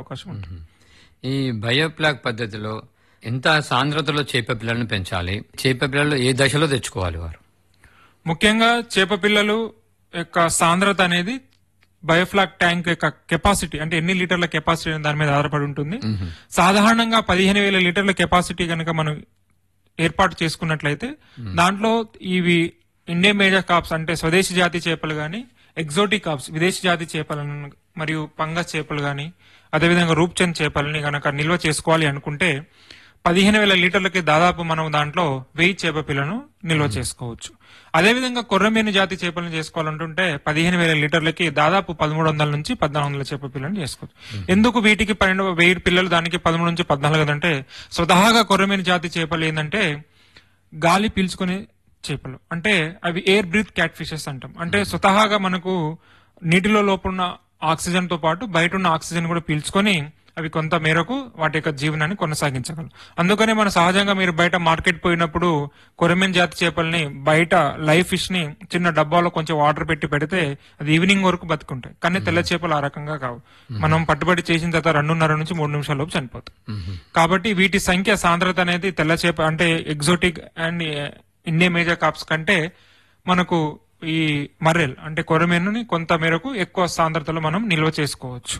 అవకాశం ఉంటుంది ఈ బయోప్లాక్ పద్ధతిలో ఎంత సాంద్రతలో చేప పిల్లలను పెంచాలి చేప పిల్లలు ఏ దశలో తెచ్చుకోవాలి వారు ముఖ్యంగా చేప పిల్లలు యొక్క సాంద్రత అనేది బయోఫ్లాక్ ట్యాంక్ యొక్క కెపాసిటీ అంటే ఎన్ని లీటర్ల కెపాసిటీ అనే దాని మీద ఆధారపడి ఉంటుంది సాధారణంగా పదిహేను వేల లీటర్ల కెపాసిటీ కనుక మనం ఏర్పాటు చేసుకున్నట్లయితే దాంట్లో ఇవి ఇండియన్ మేజర్ కాప్స్ అంటే స్వదేశీ జాతి చేపలు గాని ఎగ్జోటిక్ కాప్స్ విదేశీ జాతి చేపలను మరియు పంగస్ చేపలు గాని అదేవిధంగా రూప్చంద్ చేపలని గనక నిల్వ చేసుకోవాలి అనుకుంటే పదిహేను వేల లీటర్లకి దాదాపు మనం దాంట్లో వెయ్యి చేప పిల్లను నిల్వ చేసుకోవచ్చు అదేవిధంగా కొర్రమీను జాతి చేపలను చేసుకోవాలంటుంటే పదిహేను వేల లీటర్లకి దాదాపు పదమూడు వందల నుంచి పద్నాలుగు వందల చేప పిల్లను చేసుకోవచ్చు ఎందుకు వీటికి పన్నెండు వెయ్యి పిల్లలు దానికి పదమూడు నుంచి పద్నాలుగు అంటే స్వతహాగా కొర్రమీను జాతి చేపలు ఏంటంటే గాలి పీల్చుకునే చేపలు అంటే అవి ఎయిర్ బ్రీత్ క్యాట్ ఫిషెస్ అంటాం అంటే స్వతహాగా మనకు నీటిలో లోపున్న ఆక్సిజన్ తో పాటు బయట ఉన్న ఆక్సిజన్ కూడా పీల్చుకొని అవి కొంత మేరకు వాటి యొక్క జీవనాన్ని కొనసాగించగలరు అందుకనే మన సహజంగా మీరు బయట మార్కెట్ పోయినప్పుడు కొరమేన్ జాతి చేపల్ని బయట లైవ్ ఫిష్ ని చిన్న డబ్బాలో కొంచెం వాటర్ పెట్టి పెడితే అది ఈవినింగ్ వరకు బతుకుంటాయి కానీ తెల్ల చేపలు ఆ రకంగా కావు మనం పట్టుబడి చేసిన తర్వాత రెండున్నర నుంచి మూడు నిమిషాల లోపు చనిపోతాయి కాబట్టి వీటి సంఖ్య సాంద్రత అనేది తెల్ల చేప అంటే exotic and Indian major carps కంటే మనకు ఈ మర్రెల్ అంటే కొరమేనుని కొంత మేరకు ఎక్కువ సాంద్రతలో మనం నిల్వ చేసుకోవచ్చు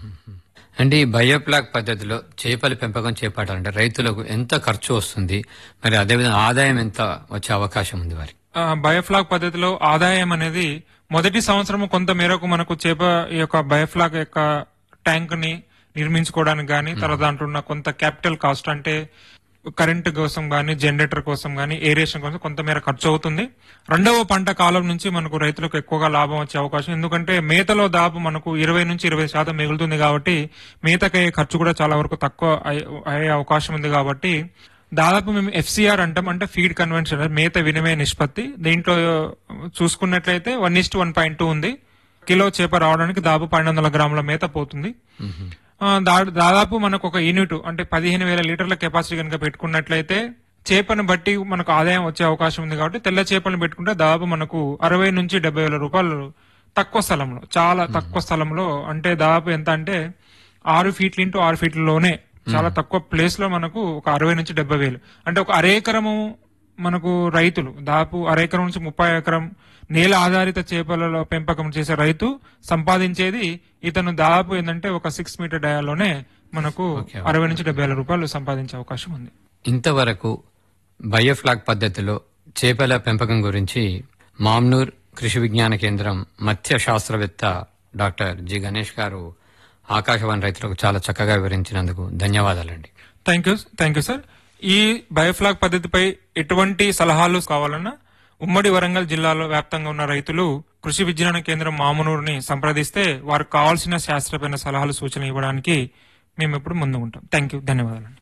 అంటే ఈ బయోప్లాక్ పద్ధతిలో చేపల పెంపకం చేపట్టాలంటే రైతులకు ఎంత ఖర్చు వస్తుంది మరి అదేవిధంగా ఆదాయం ఎంత వచ్చే అవకాశం ఉంది వారికి ఆ, బయోఫ్లాగ్ పద్ధతిలో ఆదాయం అనేది మొదటి సంవత్సరం కొంత మేరకు మనకు చేప ఈ యొక్క బయోఫ్లాగ్ యొక్క ట్యాంక్ ని నిర్మించుకోవడానికి గానీ తర్వాత దాంట్లో ఉన్న కొంత క్యాపిటల్ కాస్ట్ అంటే కరెంట్ కోసం గానీ జనరేటర్ కోసం గానీ ఏరియేషన్ కోసం కొంతమేర ఖర్చు అవుతుంది రెండవ పంట కాలం నుంచి మనకు రైతులకు ఎక్కువగా లాభం వచ్చే అవకాశం ఎందుకంటే మేతలో దాపు మనకు ఇరవై నుంచి ఇరవై శాతం మిగులుతుంది కాబట్టి మేతకయ్యే ఖర్చు కూడా చాలా వరకు తక్కువ అయ్యే- అయ్యే అవకాశం ఉంది కాబట్టి దాదాపు మేము ఎఫ్సిఆర్ అంటాం అంటే ఫీడ్ కన్వెన్షన్ మేత వినిమయ నిష్పత్తి దీంట్లో చూసుకున్నట్లయితే one is to one point two ఉంది కిలో చేప రావడానికి దాదాపు పన్నెండు వందల గ్రాముల మేత పోతుంది ఆ, దా- దాదాపు మనకు ఒక యూనిట్ అంటే పదిహేను వేల లీటర్ల కెపాసిటీ కనుక పెట్టుకున్నట్లయితే చేపను బట్టి మనకు ఆదాయం వచ్చే అవకాశం ఉంది కాబట్టి తెల్ల చేపలను పెట్టుకుంటే దాదాపు మనకు అరవై నుంచి డెబ్బై వేల రూపాయలు తక్కువ స్థలంలో చాలా తక్కువ స్థలంలో అంటే దాదాపు ఎంత అంటే ఆరు ఫీట్ల ఇంటూ ఆరు ఫీట్లలోనే చాలా తక్కువ ప్లేస్ లో మనకు ఒక అరవై నుంచి డెబ్బై వేలు అంటే ఒక అరేకరము మనకు రైతులు దాదాపు అరెకరం నుంచి ముప్పై ఎకరం నేల ఆధారిత చేపలలో పెంపకం చేసే రైతు సంపాదించేది ఇతను దాదాపు ఏంటంటే ఒక సిక్స్ మీటర్ డయాలోనే మనకు అరవై నుంచి డెబ్బై వేల రూపాయలు సంపాదించే అవకాశం ఉంది ఇంతవరకు బయోఫ్లాక్ పద్ధతిలో చేపల పెంపకం గురించి మామ్నూర్ కృషి విజ్ఞాన కేంద్రం మత్స్య శాస్త్రవేత్త డాక్టర్ జి గణేష్ గారు ఆకాశవాణి రైతులకు చాలా చక్కగా వివరించినందుకు ధన్యవాదాలండి thank you thank you sir ఈ బయోఫ్లాగ్ పద్ధతిపై ఎటువంటి సలహాలు కావాలన్నా ఉమ్మడి వరంగల్ జిల్లాలో వ్యాప్తంగా ఉన్న రైతులు కృషి విజ్ఞాన కేంద్రం మామునూరుని సంప్రదిస్తే వారికి కావాల్సిన శాస్త్రపైన సలహాలు సూచనలు ఇవ్వడానికి మేము ఎప్పుడు ముందు ఉంటాం థ్యాంక్ యూ ధన్యవాదాలు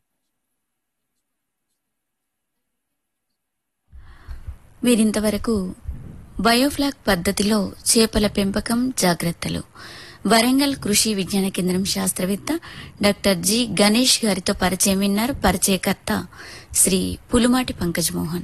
వీరింతవరకు బయోఫ్లాక్ పద్ధతిలో చేపల పెంపకం జాగ్రత్తలు వరంగల్ కృషి విజ్ఞాన కేంద్రం శాస్త్రవేత్త డాక్టర్ జి గణేష్ గారితో పరిచయం విన్నారు పరిచయకర్త శ్రీ పులుమాటి పంకజ్ మోహన్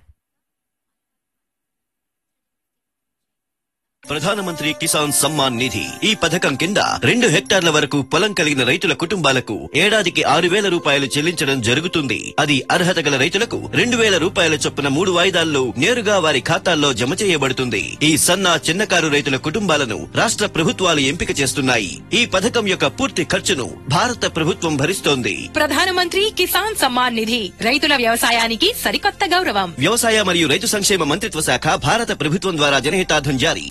ప్రధానమంత్రి కిసాన్ సమ్మాన్ నిధి ఈ పథకం కింద రెండు హెక్టార్ల వరకు పొలం కలిగిన రైతుల కుటుంబాలకు ఏడాదికి ఆరు వేల రూపాయలు చెల్లించడం జరుగుతుంది అది అర్హత గల రైతులకు రెండు వేల రూపాయల చొప్పున మూడు వాయిదాల్లో నేరుగా వారి ఖాతాల్లో జమ చేయబడుతుంది ఈ సన్న చిన్నకారు రైతుల కుటుంబాలను రాష్ట్ర ప్రభుత్వాలు ఎంపిక చేస్తున్నాయి ఈ పథకం యొక్క పూర్తి ఖర్చును భారత ప్రభుత్వం భరిస్తోంది ప్రధానమంత్రి కిసాన్ సమ్మాన్ నిధి రైతుల వ్యవసాయానికి సరికొత్త గౌరవం వ్యవసాయ మరియు రైతు సంక్షేమ మంత్రిత్వ శాఖ భారత ప్రభుత్వం ద్వారా జనహితార్థం జారీ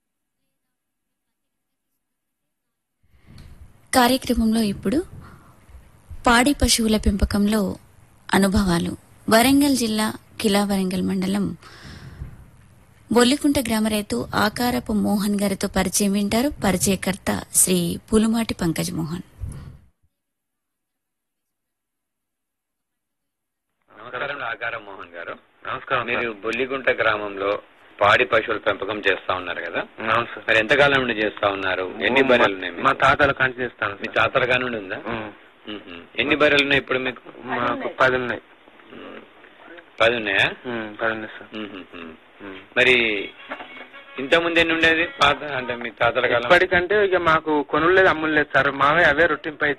కార్యక్రమంలో ఇప్పుడు పాడి పశువుల పెంపకంలో అనుభవాలు వరంగల్ జిల్లా కిలా వరంగల్ మండలం బొల్లికుంట గ్రామ రైతు ఆకారపు మోహన్ గారితో పరిచయం వింటారు పరిచయకర్త శ్రీ పులుమాటి పంకజ్ మోహన్ నమస్కారం ఆకారం మోహన్ గారు నమస్కారం మీరు బొల్లిగుంట గ్రామంలో పాడి పశువుల పెంపకం చేస్తా ఉన్నారు కదా సార్. అవును సార్ మరి ఎంతకాలం నుండి చేస్తా ఉన్నారు ఎన్ని బర్రెలు ఉన్నాయి మీకు? మా తాతల కాంచి చేస్తాను మీ సార్. తాతల కాని నుండి ఉందా ఉం. మ్మ్. ఎన్ని బర్రెలు ఉన్నాయి ఇప్పుడు మీకు మాకు పది ఉన్నాయి మ్మ్. పది ఉన్నాయా ఉం, పది ఉన్నాయి సార్ మ్మ్. మ్మ్. ఉం. మరి ఇంత ముందు ఎన్ని ఉండేది పాత అంటే మీ తాతల కాలం ఇప్పటికంటే ఇక మాకు కొనులేదు అమ్ములేదు సార్ మావే అవే రొట్టింపై